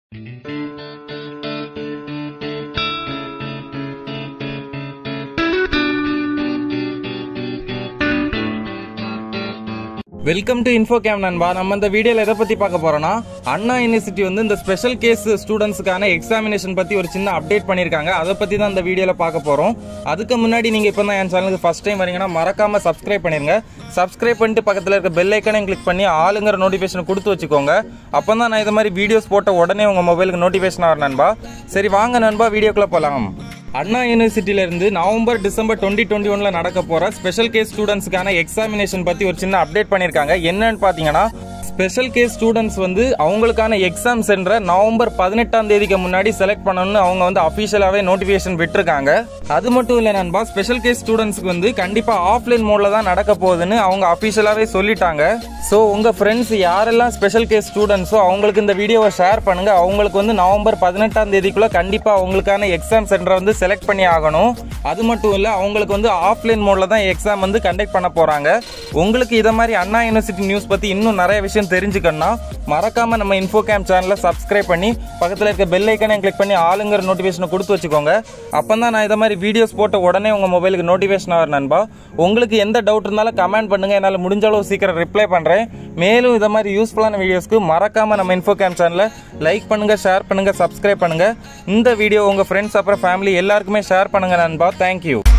welcome to info game நண்பா நம்ம இந்த வீடியோல எதை பத்தி பார்க்க போறோம்னா அண்ணா யூனிவர்சிட்டி வந்து இந்த ஸ்பெஷல் கேஸ் ஸ்டூடெண்ட்ஸ்க்கான எக்ஸாமினேஷன் பத்தி ஒரு சின்ன அப்டேட் பண்ணிருக்காங்க அதை பத்தி தான் இந்த வீடியோல பார்க்க போறோம் அதுக்கு முன்னாடி நீங்க இப்போ தான் என் சேனலுக்கு ஃபர்ஸ்ட் டைம் வரீங்கன்னா மறக்காம சப்ஸ்கிரைப் பண்ணிருங்க சப்ஸ்கிரைப் பண்ணிட்டு பக்கத்துல இருக்க பெல் ஐக்கனையும் கிளிக் பண்ணி ஆளுங்கிற நோட்டிஃபிகேஷன் கொடுத்து வச்சுக்கோங்க அப்போ தான் நான் இது மாதிரி வீடியோஸ் போட்ட உடனே உங்க மொபைலுக்கு நோட்டிஃபிகேஷன் ஆகும் நண்பா சரி வாங்க நண்பா வீடியோக்குள்ள போலாம் அண்ணா யூனிவர்சிட்டியில இருந்து நவம்பர் டிசம்பர் டுவெண்ட்டி டுவெண்ட்டி ஒன்ல நடக்க போற ஸ்பெஷல் கேஸ் ஸ்டூடெண்ட்ஸ்க்கான எக்ஸாமினேஷன் பத்தி ஒரு சின்ன அப்டேட் பண்ணிருக்காங்க என்னன்னு பாத்தீங்கன்னா ஸ்பெஷல் கேஸ் ஸ்டூடெண்ட்ஸ் வந்து அவங்களுக்கான எக்ஸாம் சென்டரை நவம்பர் பதினெட்டாம் தேதிக்கு முன்னாடி செலக்ட் பண்ணணும்னு அவங்க வந்து அஃபிஷியலாகவே நோட்டிஃபிகேஷன் விட்டுருக்காங்க அது மட்டும் இல்லை நண்பா ஸ்பெஷல் கேஸ் ஸ்டூடெண்ட்ஸ்க்கு வந்து கண்டிப்பாக ஆஃப்லைன் மோடில் தான் நடக்க போகுதுன்னு அவங்க அஃபிஷியலாகவே சொல்லிட்டாங்க ஸோ உங்கள் ஃப்ரெண்ட்ஸ் யாரெல்லாம் ஸ்பெஷல் கேஸ் ஸ்டூடெண்ட்ஸோ அவங்களுக்கு இந்த வீடியோவை ஷேர் பண்ணுங்க அவங்களுக்கு வந்து நவம்பர் பதினெட்டாம் தேதிக்குள்ள கண்டிப்பாக அவங்களுக்கான எக்ஸாம் சென்டரை வந்து செலக்ட் பண்ணி ஆகணும் அது மட்டும் இல்லை அவங்களுக்கு வந்து ஆஃப்லைன் மோடில் தான் எக்ஸாம் வந்து கண்டக்ட் பண்ண போகிறாங்க உங்களுக்கு இதை மாதிரி அண்ணா யூனிவர்சிட்டி நியூஸ் பற்றி இன்னும் நிறைய விஷயம் தெரிஞ்சுக்கணும்னா மறக்காம நம்ம இன்ஃபோ கேம் சேனலை சப்ஸ்கிரைப் பண்ணி பக்கத்தில் இருக்க பெல் ஐக்கனையும் கிளிக் பண்ணி ஆளுங்கிற நோட்டிஃபிகேஷனை கொடுத்து வச்சுக்கோங்க அப்போ தான் நான் இதை மாதிரி வீடியோஸ் போட்ட உடனே உங்கள் மொபைலுக்கு நோட்டிஃபிகேஷன் ஆகிற நண்பா உங்களுக்கு எந்த டவுட் இருந்தாலும் கமெண்ட் பண்ணுங்க என்னால் முடிஞ்ச அளவு சீக்கிரம் ரிப்ளை பண்ணுறேன் மேலும் இதை மாதிரி யூஸ்ஃபுல்லான வீடியோஸ்க்கு மறக்காம நம்ம இன்ஃபோ கேம் சேனலை லைக் பண்ணுங்க ஷேர் பண்ணுங்க சப்ஸ்கிரைப் பண்ணுங்க இந்த வீடியோ உங்கள் ஃப்ரெண்ட்ஸ் அப்புறம் ஃபேமிலி எல்லாருக்குமே ஷேர் பண்ணுங்க நண்பா தேங்க்யூ